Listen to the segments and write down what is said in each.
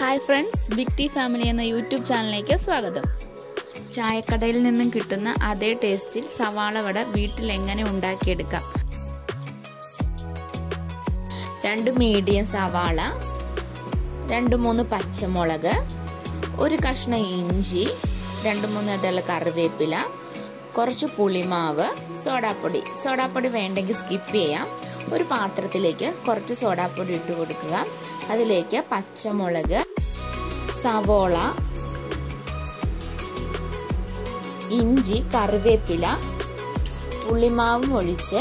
hi friends big T family എന്ന YouTube ചാനലിലേക്ക് സ്വാഗതം ചായക്കടയിൽ നിന്നും കിട്ടുന്ന അതേ ടേസ്റ്റിൽ സവാള വട വീട്ടിൽ എങ്ങനെ ഉണ്ടാക്കിയെടുക്കാം രണ്ട് മീഡിയം സവാള രണ്ട് മൂന്ന് പച്ചമുളക് ഒരു കഷ്ണം ഇഞ്ചി രണ്ട് മൂന്ന് ഇതള കറിവേപ്പില കുറച്ച് പുളിമാവ് സോഡാപ്പൊടി സോഡാപ്പൊടി വേണ്ടെങ്കിൽ സ്കിപ്പ് ചെയ്യാം ഒരു പാത്രത്തിലേക്ക് കുറച്ച് സോഡാപ്പൊടി ഇട്ട് കൊടുക്കുക അതിലേക്ക് പച്ചമുളക് സവോള ഇഞ്ചി കറിവേപ്പില പുളിമാവും ഒഴിച്ച്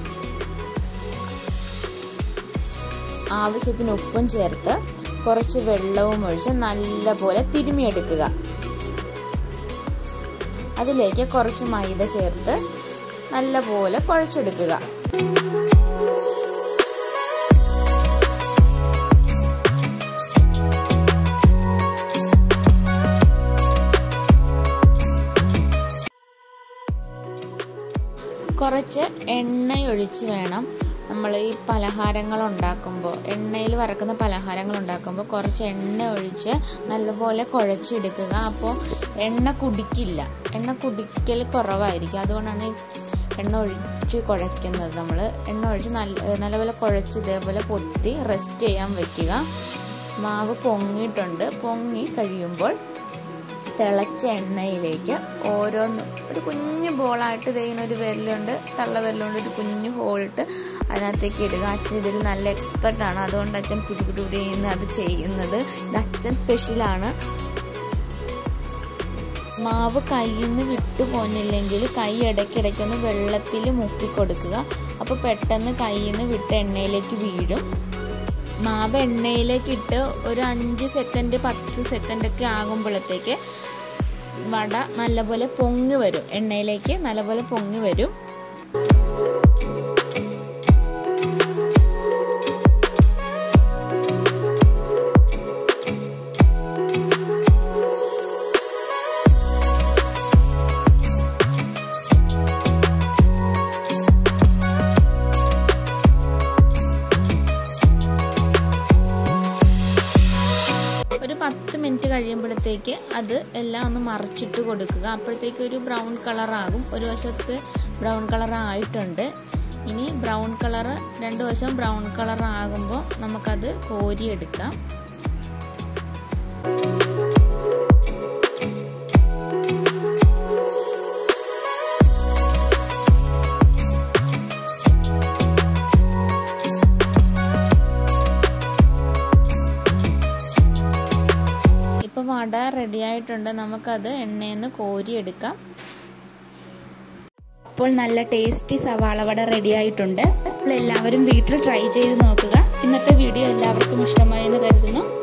ആവശ്യത്തിന് ഉപ്പും ചേർത്ത് കുറച്ച് വെള്ളവും ഒഴിച്ച് നല്ലപോലെ തിരുമിയെടുക്കുക അതിലേക്ക് കുറച്ച് മൈദ ചേർത്ത് നല്ലപോലെ കുഴച്ചെടുക്കുക കുറച്ച് എണ്ണയൊഴിച്ച് വേണം നമ്മൾ ഈ പലഹാരങ്ങൾ ഉണ്ടാക്കുമ്പോൾ എണ്ണയിൽ വറക്കുന്ന പലഹാരങ്ങൾ ഉണ്ടാക്കുമ്പോൾ കുറച്ച് എണ്ണ ഒഴിച്ച് നല്ലപോലെ കുഴച്ചെടുക്കുക അപ്പോൾ എണ്ണ കുടിക്കില്ല എണ്ണ കുടിക്കൽ കുറവായിരിക്കും അതുകൊണ്ടാണ് ഈ എണ്ണ ഒഴിച്ച് കുഴയ്ക്കുന്നത് നമ്മൾ എണ്ണ ഒഴിച്ച് നല്ല നല്ലപോലെ കുഴച്ച് ഇതേപോലെ പൊത്തി റെസ്റ്റ് ചെയ്യാൻ വെക്കുക മാവ് പൊങ്ങിയിട്ടുണ്ട് പൊങ്ങി കഴിയുമ്പോൾ തിളച്ച എണ്ണയിലേക്ക് ഓരോന്ന് ഒരു കുഞ്ഞു ബോളായിട്ട് ഇതിങ്ങനെ ഒരു വിരലുണ്ട് തള്ള വിരലുണ്ട് ഒരു കുഞ്ഞു ഹോളിട്ട് അതിനകത്തേക്ക് ഇടുക അച്ഛൻ ഇതിൽ നല്ല എക്സ്പെർട്ടാണ് അതുകൊണ്ട് അച്ഛൻ പിടിപിടി ചെയ്യുന്ന അത് ചെയ്യുന്നത് ഇത് അച്ഛൻ സ്പെഷ്യലാണ് മാവ് കയ്യിൽ നിന്ന് വിട്ടു പോന്നില്ലെങ്കിൽ കൈ ഇടയ്ക്കിടയ്ക്കൊന്ന് വെള്ളത്തിൽ മുക്കി കൊടുക്കുക അപ്പോൾ പെട്ടെന്ന് കയ്യിൽ നിന്ന് വിട്ട് എണ്ണയിലേക്ക് വീഴും മാവ് എണ്ണയിലേക്ക് ഇട്ട് ഒരു അഞ്ച് സെക്കൻഡ് പത്ത് സെക്കൻഡ് ഒക്കെ ആകുമ്പോഴത്തേക്ക് വട നല്ലപോലെ പൊങ്ങി വരും എണ്ണയിലേക്ക് നല്ലപോലെ പൊങ്ങി വരും ഒരു പത്ത് മിനിറ്റ് കഴിയുമ്പോഴത്തേക്ക് അത് എല്ലാം ഒന്ന് മറിച്ചിട്ട് കൊടുക്കുക അപ്പോഴത്തേക്ക് ഒരു ബ്രൗൺ കളറാകും ഒരു വശത്ത് ബ്രൗൺ കളർ ആയിട്ടുണ്ട് ഇനി ബ്രൗൺ കളർ രണ്ട് വശവും ബ്രൗൺ കളർ ആകുമ്പോൾ നമുക്കത് കോരിയെടുക്കാം ഇപ്പോൾ വട റെഡി ആയിട്ടുണ്ട് നമുക്കത് എണ്ണയിൽ നിന്ന് കോരിയെടുക്കാം അപ്പോൾ നല്ല ടേസ്റ്റി സവാള വട റെഡി ആയിട്ടുണ്ട് അപ്പോൾ എല്ലാവരും വീട്ടിൽ ട്രൈ ചെയ്ത് നോക്കുക ഇന്നത്തെ വീഡിയോ എല്ലാവർക്കും ഇഷ്ടമായെന്ന് കരുതുന്നു